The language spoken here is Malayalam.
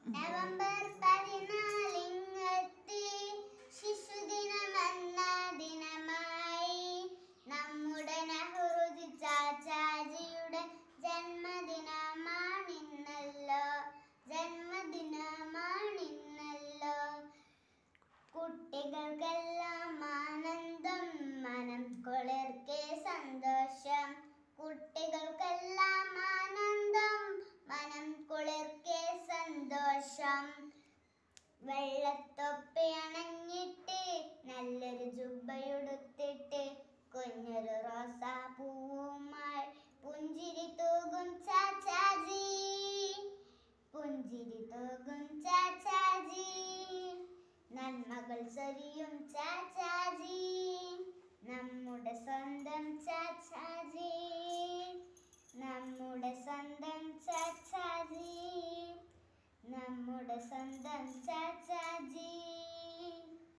നവംബർ പതിനാലിങ്ങെത്തി ശിശുദിനമെന്ന ദിനമായി നമ്മുടെ നെഹ്റുജി ചാച്ചാജിയുടെ ജന്മദിനമാണിന്നല്ലോ ജന്മദിനമാണിന്നല്ലോ കുട്ടികൾക്കെല്ലാം ആനന്ദം മനം കുളിർക്കെ സന്തോഷം കുട്ടികൾക്കെല്ലാം ആനന്ദം മനം കുളിർക്കെ സന്തോഷം വെള്ളത്തൊപ്പി അണഞ്ഞിട്ട് നല്ലൊരു ജുബയുടുത്തിട്ട് കുഞ്ഞൊരു റോസാ പൂവുമായി പുഞ്ചിരി തൂകും ചാച്ചാജി പുഞ്ചിരി തൂകും ചാച്ചാജി നന്മകൾ ചൊരിയും ചാച്ചാജി നമ്മുടെ സ്വന്തം ചാച്ചാജി നമ്മുടെ സ്വന്തം ചാച്ചാജി നമ്മുടെ സ്വന്തം ചാച്ചാജി